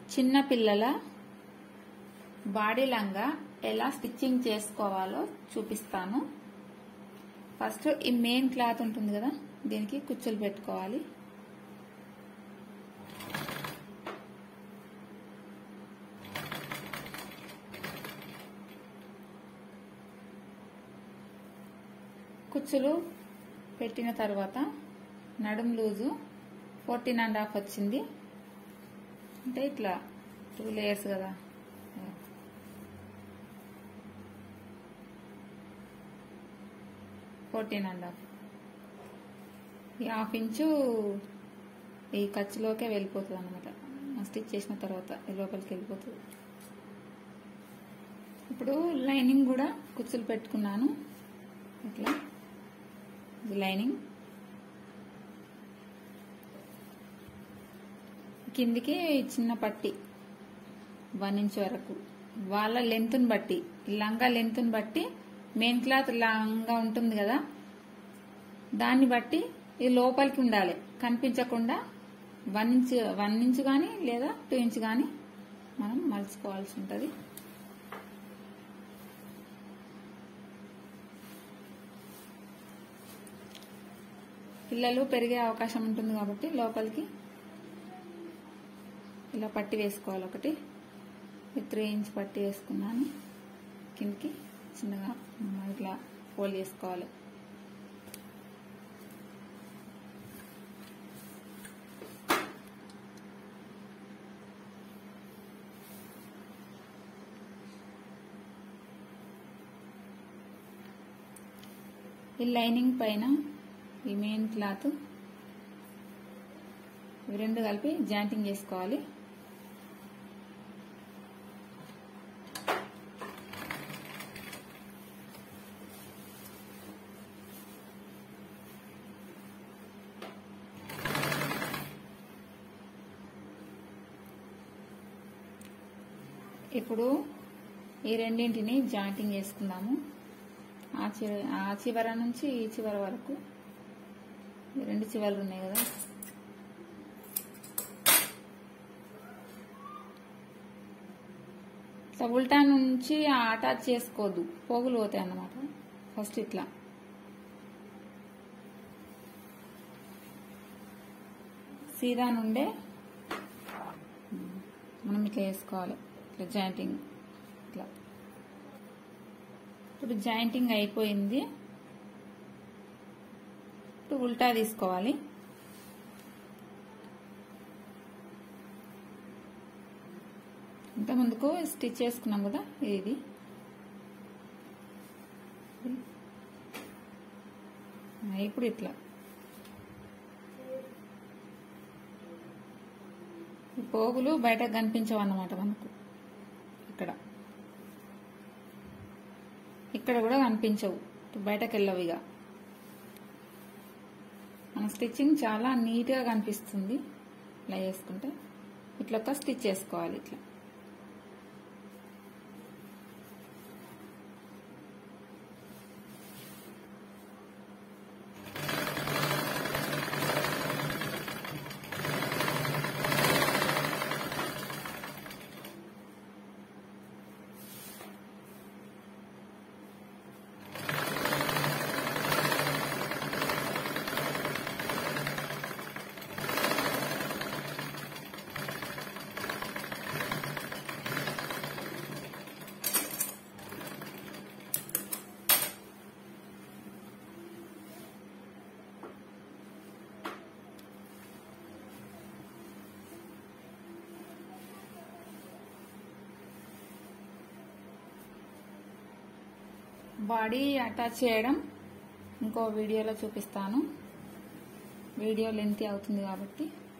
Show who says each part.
Speaker 1: చిన్న పిల్లల బాడీ లంగా ఎలా స్టిచ్చింగ్ చేసుకోవాలో చూపిస్తాను ఫస్ట్ ఈ మెయిన్ క్లాత్ ఉంటుంది కదా దీనికి కుచ్చులు పెట్టుకోవాలి కుచ్చులు పెట్టిన తర్వాత నడుం లూజు ఫోర్టీన్ అండ్ హాఫ్ వచ్చింది అంటే ఇట్లా టూ లేయర్స్ కదా ఫోర్టీన్ అండ్ హాఫ్ ఈ హాఫ్ ఇంచు ఈ ఖర్చులోకే వెళ్ళిపోతుంది అనమాట స్టిచ్ చేసిన తర్వాత ఈ లోపలికి వెళ్ళిపోతుంది ఇప్పుడు లైనింగ్ కూడా కుచ్చులు పెట్టుకున్నాను ఇట్లా ఇది లైనింగ్ కిందికి చిన్న పట్టి వన్ ఇంచ్ వరకు వాళ్ళ లెంత్ని బట్టి లంగా లెంత్ని బట్టి మెయిన్ క్లాత్ లంగా ఉంటుంది కదా దాన్ని బట్టి ఇది లోపలికి ఉండాలి కనిపించకుండా వన్ ఇంచ్ వన్ ఇంచ్ కానీ లేదా టూ ఇంచ్ కానీ మనం మలుచుకోవాల్సి ఉంటుంది పిల్లలు పెరిగే అవకాశం ఉంటుంది కాబట్టి లోపలికి ఇలా పట్టి వేసుకోవాలి ఒకటి త్రీ ఇంచ్ పట్టి వేసుకున్నాను కిందికి చిన్నగా ఇట్లా ఫోల్డ్ చేసుకోవాలి ఈ లైనింగ్ పైన ఈ మెయిన్ క్లాత్ ఇవి రెండు కలిపి జాయింటింగ్ చేసుకోవాలి ఇప్పుడు ఈ రెండింటిని జాయింటింగ్ చేసుకుందాము ఆ చివర ఆ చివర నుంచి ఈ చివర వరకు ఈ రెండు చివరలు ఉన్నాయి కదా ఇట్లా ఉల్టా నుంచి అటాచ్ చేసుకోవద్దు పోగులు పోతాయి అన్నమాట ఫస్ట్ ఇట్లా సీదా నుండే మనం ఇట్లా వేసుకోవాలి ఇట్లా జాయింటింగ్ ఇట్లా ఇప్పుడు జాయింటింగ్ అయిపోయింది ఇప్పుడు ఉల్టా తీసుకోవాలి ఇంత ముందుకు స్టిచ్ చేసుకున్నాం కదా ఇది ఇప్పుడు ఇట్లా ఈ పోగులు బయటకు కనిపించవు అన్నమాట మనకు ఇక్కడ ఇక్కడ కూడా కనిపించవు బయటకు వెళ్ళవు ఇక మన స్టిచ్చింగ్ చాలా నీట్గా కనిపిస్తుంది ఇలా చేసుకుంటే ఇట్లా ఒక స్టిచ్ చేసుకోవాలి ఇట్లా బాడీ అటాచ్ చేయడం ఇంకో వీడియోలో చూపిస్తాను వీడియో లెంతీ అవుతుంది కాబట్టి